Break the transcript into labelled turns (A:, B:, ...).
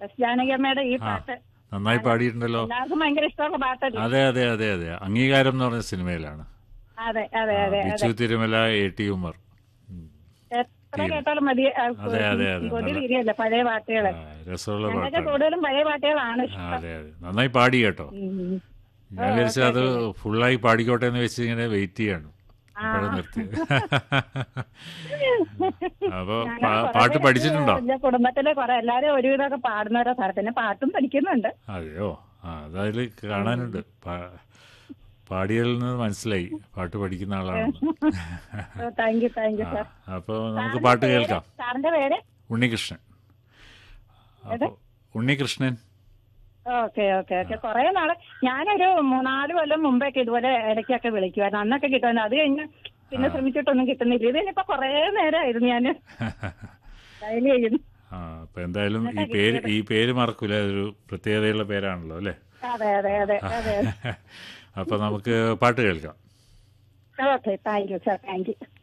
A: S ജാനകിയമ്മയുടെ ഈ
B: ആ
A: പാട്ട്
B: നന്നായി പാടിയിട്ടുണ്ടല്ലോ
A: എല്ലാവർക്കും ഭയങ്കര ഇഷ്ടമുള്ള പാട്ടല്ലേ
B: അതെ അതെ അതെ അതെ അംഗീകാരം എന്ന് പറഞ്ഞ സിനിമയിലാണ്
A: അതെ അതെ
B: ആ,
A: അതെ
B: ബിച്ചു തിരുമല എ ടി ഉമർ ഉം.
A: എത്ര കേട്ടാലും മതി ആ,
B: അതെ, അതെ, അതെ.
A: കൊതി
B: നല്ല-
A: തീരെയല്ല പഴയ പാട്ടുകള്
B: ആ, രസമുള്ള
A: ഞങ്ങൾക്ക്
B: പാട്ടാണ്
A: കൂടുതലും പഴയ പാട്ടുകളാണ്
B: ആ,
A: ഇഷ്ടം
B: അതെ അതെ നന്നായി പാടി കേട്ടോ
A: ഉം.
B: ഞാൻ വിചാരിച്ചത് അത് ഫുള്ളായി പാടിക്കോട്ടെ എന്ന് വെച്ച് ഇങ്ങനെ വെയിറ്റ് ചെയ്യാണ് അപ്പോഴും നിർത്തി അപ്പൊ
A: ഞങ്ങൾ
B: പാ-
A: കുറേ
B: പാട്ട്
A: പേര്
B: പഠിച്ചിട്ടുണ്ടോ
A: എന്റെ കുടുംബത്തിലെ കുറെ എല്ലാരും ഒരുവിധമൊക്കെ പാടുന്നവരാ സാർ പിന്നെ പാട്ടും പഠിക്കുന്നുണ്ട്
B: അതെയോ ആ അതതിൽ കാണാനുണ്ട് പാ- പാടിയതിൽ നിന്ന് മനസ്സിലായി പാട്ട് പഠിക്കുന്ന ആളാണെന്ന്
A: താങ്ക് യു താങ്ക് യു
B: ആ,
A: സാർ
B: അപ്പൊ നമുക്ക് പാട്ട് കേൾക്കാം
A: സാറിന്റെ പേര്
B: ഉണ്ണികൃഷ്ണൻ അപ്പൊ ഉണ്ണികൃഷ്ണൻ
A: ഓക്കെ ഓക്കെ ഓക്കെ കുറെ നാള് ഞാനൊരു മൂന്നാല് കൊല്ലം മുമ്പൊക്കെ ഇതുപോലെ ഇടയ്ക്കൊക്കെ വിളിക്കുമായിരുന്നു അന്നൊക്കെ കിട്ടുമായിരുന്നു അത് കഴിഞ്ഞ് പിന്നെ ശ്രമിച്ചിട്ടൊന്നും കിട്ടുന്നില്ല ഇത് ഇനിയിപ്പോ കുറെ നേരമായിരുന്നു ഞാൻ ഡയലി ചെയ്യുന്നു
B: ആ അപ്പൊ എന്തായാലും ഈ പേര് ഈ പേര് മറക്കൂല ഒരു പ്രത്യേകതയുള്ള പേരാണല്ലോ അല്ലേ
A: അതെ അതെ അതെ അതെ
B: അപ്പൊ നമുക്ക് പാട്ട് കേൾക്കാം
A: okay thank you sir thank U